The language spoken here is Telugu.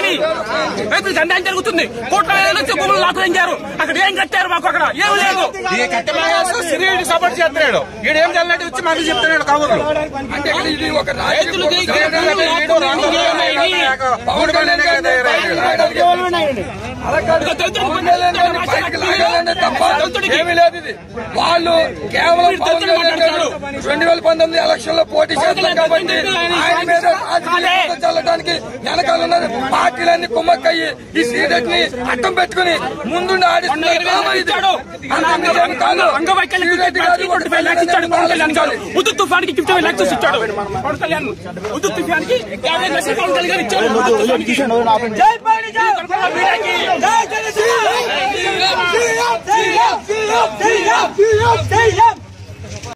రైతులకు అన్యాయం జరుగుతుంది కోట్ల వేల నుంచి భూములు లాక్కొచ్చారు అక్కడ ఏం కట్టారు మాకు అక్కడ ఏం లేదు ఈ కట్టెమాగేస్తూ సిరిడి సపోర్ట్ చేస్తున్నాడు ఈడు ఏం చల్లటి వచ్చి మనకి చెప్తున్నాడు కబుర్లు అంటే ఇక్కడ ఇది ఒక రైతులకి ఇక్కడ భూములు లాక్కొని ఏమైంది? పవన్ కళ్యాణ్ గారి తయారయ్యాడు. ఇక దళితుడిని బయటకు లాగాలనే తప్ప దళితుడికి ఏమీ లేదు ఇది వాళ్ళు కేవలం మీరు పవన్ దళితులు కళ్యాణ్ గారు మాట్లాడతారు. రెండు వేల పంతొమ్మిది ఎలక్షన్ లో పోటీ చేస్తారు కాబట్టి ఆయన మీద రాజకీయ అదే. బురద చల్లడానికి వెనకాల ఉన్న పార్టీలన్నీ కుమ్మక్కయ్యి ఈ సీడెట్ ని అడ్డం పెట్టుకుని ముందుండి ఆడిస్తున్నారు ఇరవై డ్రామా ఇది. ఇచ్చాడు. అంత నిజం కాదు. అంగవైకల్యం సీడెట్ గారు కూడా ఫిఫ్టీ ఫైవ్ లాక్స్ ఇచ్చాడు పవన్ కళ్యాణ్ గారు ఉద్దు తుఫాన్కి ఫిఫ్టీ ఫైవ్ లాక్స్ ఇచ్చాడు పవన్ కళ్యాణ్ ఉద్దు తుఫాన్కి యాభై లక్షలు పవన్ కళ్యాణ్ గారు ఇచ్చాడు ఉద్దు తుఫాన్కి. జై పవన్ జై మీడియాకి. జై Janasena. CM CM CM CM CM